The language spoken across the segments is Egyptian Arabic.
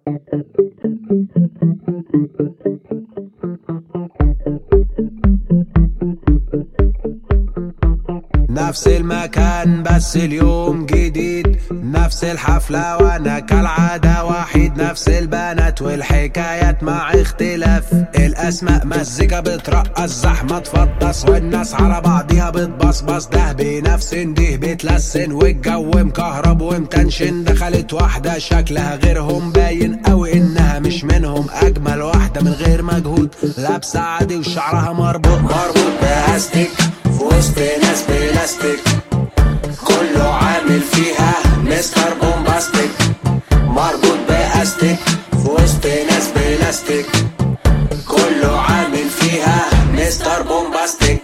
نفس المكان بس اليوم جديد نفس الحفلة وانا كالعادة وحيد نفس البنات والحكايات مع اختلاف الاسماء مزيكا بترقص زحمة تفطس والناس على بعضيها بتبصبص ده بنفس ده بتلسن والجو مكهرب ومتنشن دخلت واحدة شكلها غيرهم باين قوي انها مش منهم اجمل واحدة من غير مجهود لابسة عادي وشعرها مربوط مربوط باستيك في وسط ناس بلاستيك كله عامل فيها مستر بومباستيك مربوط باستيك في وسط ناس بلاستيك كله عامل فيها مستر بومباستيك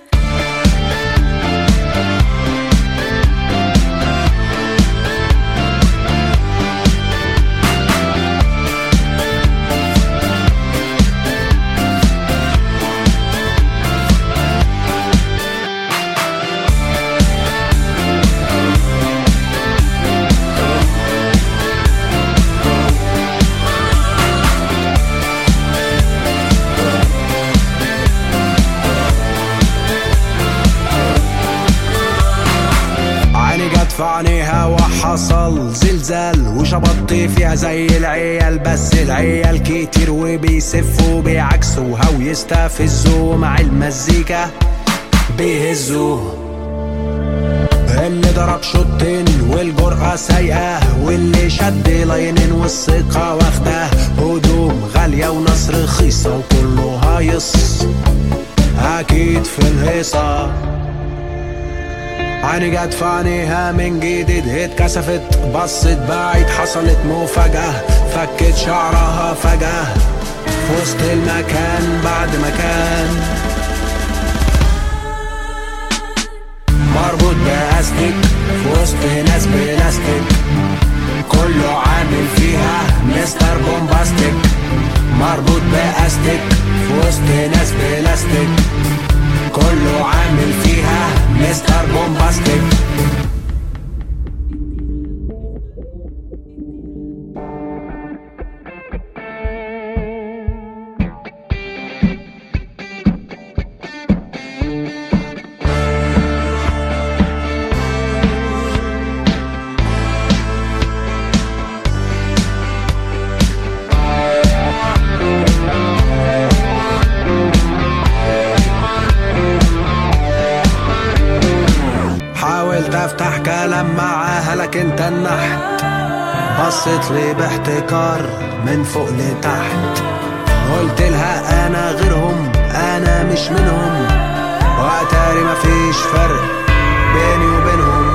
عيني جت في عينيها وحصل زلزال وشبطت فيها زي العيال بس العيال كتير وبيسفوا بيعكسوها ويستفزوا مع المزيكا بيهزوا اللي ضرب شوطين والجرأة سايقة واللي شد لاينين والثقة واخدة هدوم غالية وناس رخيصة وكله هايص أكيد في الهيصة عيني جت في عينيها من جديد اتكسفت بصت بعيد حصلت مفاجأة فكت شعرها فجأة في وسط المكان بعد مكان مربوط بأستيك في وسط ناس بلاستيك كله عامل فيها مستر بومباستيك مربوط بأستيك في وسط ناس بلاستيك كله عامل فيها مستر بومباستيك حاولت افتح كلام معاها لكن تنحت بصت لي باحتكار من فوق لتحت قلت لها انا غيرهم انا مش منهم واتاري مفيش فرق بيني وبينهم